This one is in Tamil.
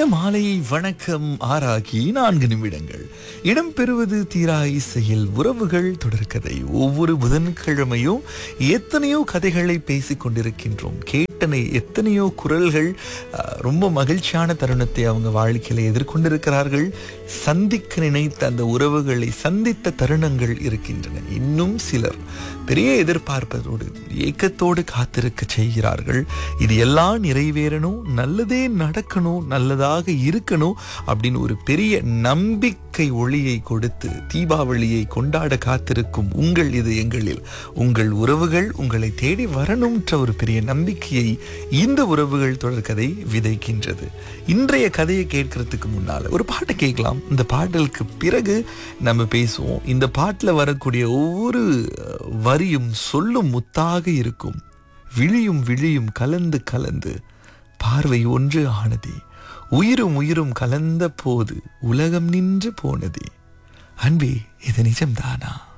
மாலை வணக்கம் ஆறாகி நான்கு நிமிடங்கள் இடம்பெறுவது தீரா இசையில் உறவுகள் தொடர்கதை ஒவ்வொரு புதன்கிழமையும் எத்தனையோ கதைகளை பேசிக் கொண்டிருக்கின்றோம் கேட்டனை எத்தனையோ குரல்கள் அஹ், ரொம்ப மகிழ்ச்சியான தருணத்தை அவங்க வாழ்க்கையில எதிர்கொண்டிருக்கிறார்கள் சந்திக்க நினைத்த அந்த உறவுகளை சந்தித்த தருணங்கள் இருக்கின்றன இன்னும் சிலர் பெரிய எதிர்பார்ப்பதோடு ஏக்கத்தோடு காத்திருக்க செய்கிறார்கள் இது எல்லாம் நிறைவேறணும் நல்லதே நடக்கணும் நல்லதாக இருக்கணும் அப்படின்னு ஒரு பெரிய நம்பிக்கை ஒளியை கொடுத்து தீபாவளியை கொண்டாட காத்திருக்கும் உங்கள் இது எங்களில் உங்கள் உறவுகள் உங்களை தேடி வரணும்ன்ற ஒரு பெரிய நம்பிக்கையை இந்த உறவுகள் தொடர்கதை விதைக்கின்றது இன்றைய கதையை கேட்கறதுக்கு முன்னால ஒரு பாட்டை கேட்கலாம் இந்த பாடலுக்கு பிறகு நம்ம பேசுவோம் இந்த பாட்டில் வரக்கூடிய ஒவ்வொரு அஹ், வரியும் சொல்லும் முத்தாக இருக்கும் விழியும் விழியும் கலந்து கலந்து பார்வை ஒன்று ஆனதே உயிரும் உயிரும் கலந்த போது உலகம் நின்று போனதே அன்பே இது நிஜம்தானா